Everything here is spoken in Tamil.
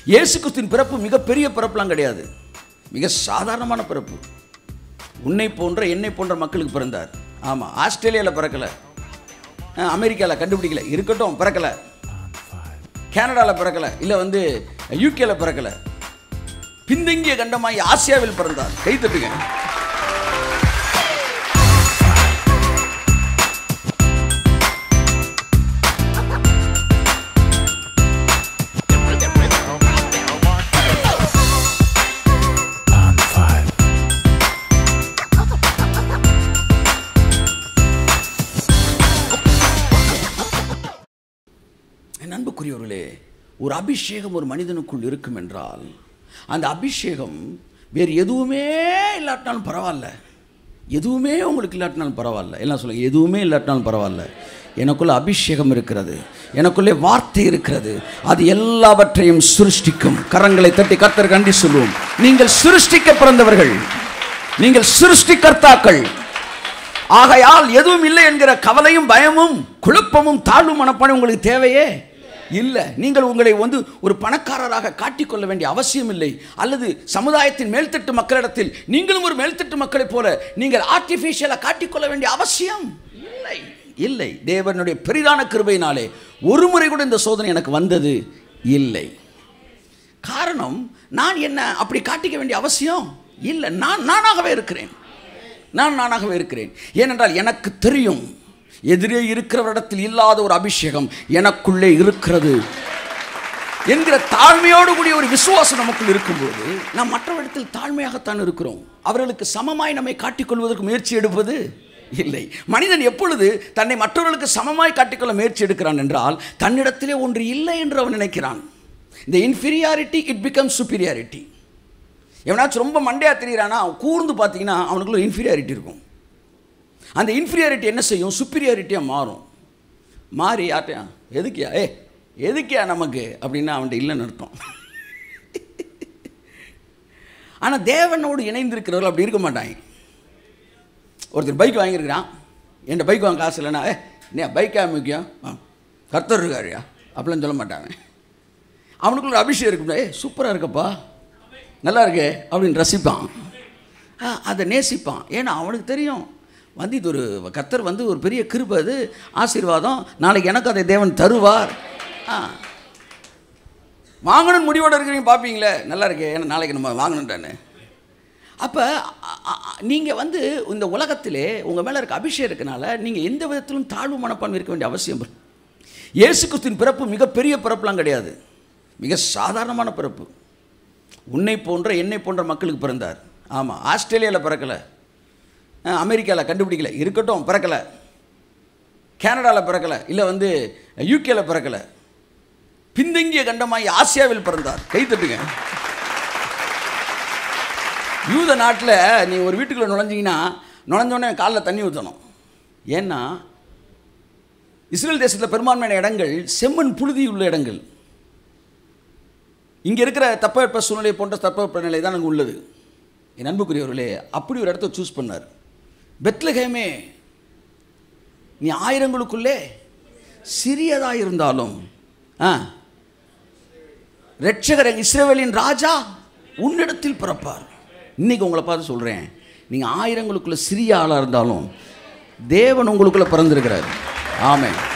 இயேசு கிறிஸ்துவின் பிறப்பு மிகப்பெரிய பிறப்புலாம் கிடையாது மிக சாதாரணமான பிறப்பு உன்னை போன்ற என்னை போன்ற மக்களுக்கு பிறந்தார் ஆமாம் ஆஸ்திரேலியாவில் பிறக்கலை அமெரிக்காவில் கண்டுபிடிக்கல இருக்கட்டும் பிறக்கலை கனடாவில் பிறக்கலை இல்லை வந்து யூகேல பிறக்கலை பின்தங்கிய கண்டமாய் ஆசியாவில் பிறந்தார் கை தட்டுங்க on five. என் அன்புக்குரியவர்களே ஒரு அபிஷேகம் ஒரு மனிதனுக்குள் இருக்கும் என்றால் அந்த அபிஷேகம் வேறு எதுவுமே இல்லாட்டினாலும் பரவாயில்ல எதுவுமே உங்களுக்கு இல்லாட்டினாலும் பரவாயில்ல எல்லாம் சொல்லுங்க எதுவுமே இல்லாட்டினாலும் பரவாயில்ல எனக்குள்ள அபிஷேகம் இருக்கிறது எனக்குள்ளே வார்த்தை இருக்கிறது அது எல்லாவற்றையும் சிருஷ்டிக்கும் கரங்களை தட்டி கத்தர் கண்டி சொல்லுவோம் நீங்கள் சிருஷ்டிக்க பிறந்தவர்கள் நீங்கள் சிருஷ்டிகர்த்தாக்கள் ஆகையால் எதுவும் இல்லை என்கிற கவலையும் பயமும் குழப்பமும் தாழ்வு மனப்பாடம் உங்களுக்கு தேவையே இல்லை நீங்கள் உங்களை வந்து ஒரு பணக்காரராக காட்டிக்கொள்ள வேண்டிய அவசியம் இல்லை அல்லது சமுதாயத்தின் மேல்தட்டு மக்களிடத்தில் நீங்களும் ஒரு மேல்தட்டு மக்களைப் போல நீங்கள் ஆர்டிஃபிஷியலாக காட்டிக்கொள்ள வேண்டிய அவசியம் இல்லை இல்லை தேவனுடைய பெரிதான கிருபையினாலே ஒரு முறை கூட இந்த சோதனை எனக்கு வந்தது இல்லை காரணம் நான் என்ன அப்படி காட்டிக்க வேண்டிய அவசியம் இல்லை நான் நானாகவே இருக்கிறேன் நான் நானாகவே இருக்கிறேன் ஏனென்றால் எனக்கு தெரியும் எதிரே இருக்கிறவரிடத்தில் இல்லாத ஒரு அபிஷேகம் எனக்குள்ளே இருக்கிறது என்கிற தாழ்மையோடு கூடிய ஒரு விசுவாசம் நமக்குள் இருக்கும்போது நாம் மற்றவரிடத்தில் தாழ்மையாகத்தான் இருக்கிறோம் அவர்களுக்கு சமமாய் நம்மை காட்டிக்கொள்வதற்கு முயற்சி எடுப்பது இல்லை மனிதன் எப்பொழுது தன்னை மற்றவர்களுக்கு சமமாய் காட்டிக்கொள்ள முயற்சி எடுக்கிறான் என்றால் தன்னிடத்திலே ஒன்று இல்லை என்று அவன் நினைக்கிறான் இந்த இன்ஃபீரியாரிட்டி இட் பிகம் சுப்பீரியாரிட்டி எவனாச்சும் ரொம்ப மண்டையா தெரியுறானா அவன் கூர்ந்து பார்த்தீங்கன்னா அவனுக்குள்ள இன்ஃபீரியாரிட்டி இருக்கும் அந்த இன்ஃபீரியாரிட்டி என்ன செய்யும் சுப்பீரியாரிட்டியாக மாறும் மாறி யார்ட்டையா எதுக்கியா ஏ எதுக்கியா நமக்கு அப்படின்னா அவன்கிட்ட இல்லைன்னு அர்த்தம் ஆனால் தேவனோடு இணைந்திருக்கிறவர்கள் அப்படி இருக்க மாட்டாங்க ஒருத்தர் பைக் வாங்கியிருக்கிறான் என்கிட்ட பைக் வாங்க காசு இல்லைன்னா ஏ என்ன பைக்கா முக்கியம் ஆ, கர்த்தர் இருக்காருயா அப்படிலாம் சொல்ல மாட்டாங்க அவனுக்குள்ள ஒரு அபிஷேகம் இருக்கும்ல ஏ சூப்பராக இருக்கப்பா நல்லா இருக்கே அப்படின்னு ரசிப்பான் ஆ, அதை நேசிப்பான் ஏன்னா அவனுக்கு தெரியும் வந்து இது ஒரு கர்த்தர் வந்து ஒரு பெரிய கிருபை அது ஆசீர்வாதம் நாளைக்கு எனக்கு அதை தேவன் தருவார் ஆ வாங்கணும்னு முடிவோடு இருக்கிறீங்க பார்ப்பீங்களே நல்லா இருக்கே ஏன்னா நாளைக்கு நம்ம வாங்கணுன்றானே அப்போ நீங்கள் வந்து இந்த உலகத்திலே உங்கள் மேலே இருக்க அபிஷேகம் இருக்கனால நீங்கள் எந்த விதத்திலும் தாழ்வு மனப்பான்மை இருக்க வேண்டிய அவசியம் இல்லை. இயேசு கிறிஸ்துவின் பிறப்பு மிகப்பெரிய பிறப்புலாம் கிடையாது மிக சாதாரணமான பிறப்பு உன்னை போன்ற என்னை போன்ற மக்களுக்கு பிறந்தார் ஆமாம் ஆஸ்திரேலியாவில் பிறக்கலை அமெரிக்காவில் கண்டுபிடிக்கல இருக்கட்டும் பிறக்கலை கனடாவில் பிறக்கலை இல்லை வந்து யூகேல பிறக்கலை பின்தங்கிய கண்டமாய் ஆசியாவில் பிறந்தார் கை தட்டுங்க யூத நாட்டில் நீ ஒரு வீட்டுக்குள்ளே நுழைஞ்சிங்கன்னா நுழைஞ்சோடனே காலில் தண்ணி ஊற்றணும் ஏன்னா இஸ்ரேல் தேசத்தில் பெரும்பான்மையான இடங்கள் செம்மண் புழுதி உள்ள இடங்கள் இங்கே இருக்கிற தட்பவெப்ப சூழ்நிலை போன்ற தட்பவெப்ப நிலை தான் அங்கே உள்ளது என் அன்புக்குரியவர்களே அப்படி ஒரு இடத்த சூஸ் பண்ணார் பெத்லகேமே நீ ஆயிரங்களுக்குள்ளே சிறியதாக இருந்தாலும் ஆ ரட்சகர் இஸ்ரேவேலின் ராஜா உன்னிடத்தில் பிறப்பார் இன்னைக்கு உங்களை பார்த்து சொல்கிறேன் நீங்கள் ஆயிரங்களுக்குள்ள சிறிய ஆளாக இருந்தாலும் தேவன் உங்களுக்குள்ள பிறந்திருக்கிறார் ஆமென்